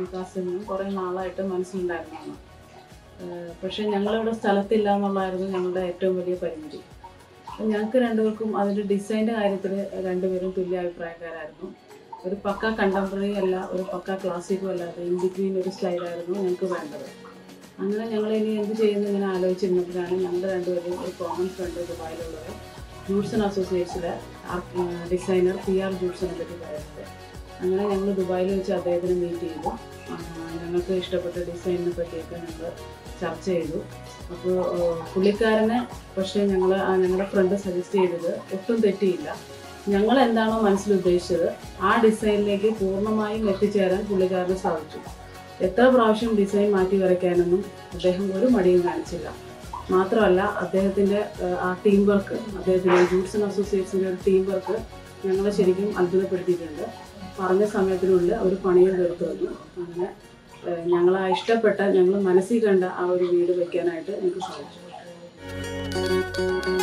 വികാസിനും കുറേ നാളായിട്ട് മനസ്സിലുണ്ടായിരുന്നതാണ് ഏഹ് പക്ഷേ ഞങ്ങളിവിടെ സ്ഥലത്തില്ല എന്നുള്ളതായിരുന്നു ഞങ്ങളുടെ ഏറ്റവും വലിയ പരിമിതി അപ്പം ഞങ്ങൾക്ക് രണ്ടുപേർക്കും അതിൻ്റെ ഡിസൈൻ്റെ കാര്യത്തിൽ രണ്ടുപേരും തുല്യ അഭിപ്രായക്കാരായിരുന്നു ഒരു പക്ക കണ്ടംപററി അല്ല ഒരു പക്ക ക്ലാസിക്കും അല്ലാതെ ഇൻ ബിറ്റ്വീൻ ഒരു സ്റ്റൈലായിരുന്നു ഞങ്ങൾക്ക് വേണ്ടത് അങ്ങനെ ഞങ്ങൾ ഇനി എന്ത് ചെയ്യുന്നു ഇങ്ങനെ ആലോചിച്ചിരുന്നപ്പോഴാണ് ഞങ്ങളുടെ രണ്ടുപേരും ഒരു കോമൺ ഫ്രണ്ട് ദുബായിലുള്ളത് ജൂഡ്സൺ അസോസിയേറ്റ്സിലെ ഡിസൈനർ പി ആർ ജൂഡ്സനെ പറ്റി പറയുന്നത് അങ്ങനെ ഞങ്ങൾ ദുബായിൽ വെച്ച് അദ്ദേഹത്തിനെ മീറ്റ് ചെയ്തു ആ, ഞങ്ങൾക്ക് ഇഷ്ടപ്പെട്ട ഡിസൈനിനെ പറ്റിയൊക്കെ ഞങ്ങൾ ചർച്ച ചെയ്തു അപ്പോൾ പുള്ളിക്കാരനെ പക്ഷേ ഞങ്ങൾ ഞങ്ങളുടെ ഫ്രണ്ട് സജസ്റ്റ് ചെയ്തത് ഒട്ടും തെറ്റിയില്ല ഞങ്ങൾ എന്താണോ മനസ്സിൽ ഉദ്ദേശിച്ചത് ആ ഡിസൈനിലേക്ക് പൂർണ്ണമായും എത്തിച്ചേരാൻ പുള്ളിക്കാരന് സാധിച്ചു എത്ര പ്രാവശ്യം ഡിസൈൻ മാറ്റി വരയ്ക്കാനൊന്നും അദ്ദേഹം ഒരു മടിയും കാണിച്ചില്ല മാത്രമല്ല അദ്ദേഹത്തിൻ്റെ ആ ടീം വർക്ക് അദ്ദേഹത്തിൻ്റെ ജൂഡ്സൺ അസോസിയേറ്റ്സിൻ്റെ ഒരു ടീം വർക്ക് ഞങ്ങളെ ശരിക്കും അത്ഭുതപ്പെടുത്തിയിട്ടുണ്ട് പറഞ്ഞ സമയത്തിനുള്ളിൽ അവർ പണിയും തീർത്തു തന്നു അങ്ങനെ ഏഹ്, ഞങ്ങൾ ആ ഇഷ്ടപ്പെട്ട ഞങ്ങൾ മനസ്സിൽ കണ്ട ആ ഒരു വീട് വെക്കാനായിട്ട് എനിക്ക് സാധിച്ചു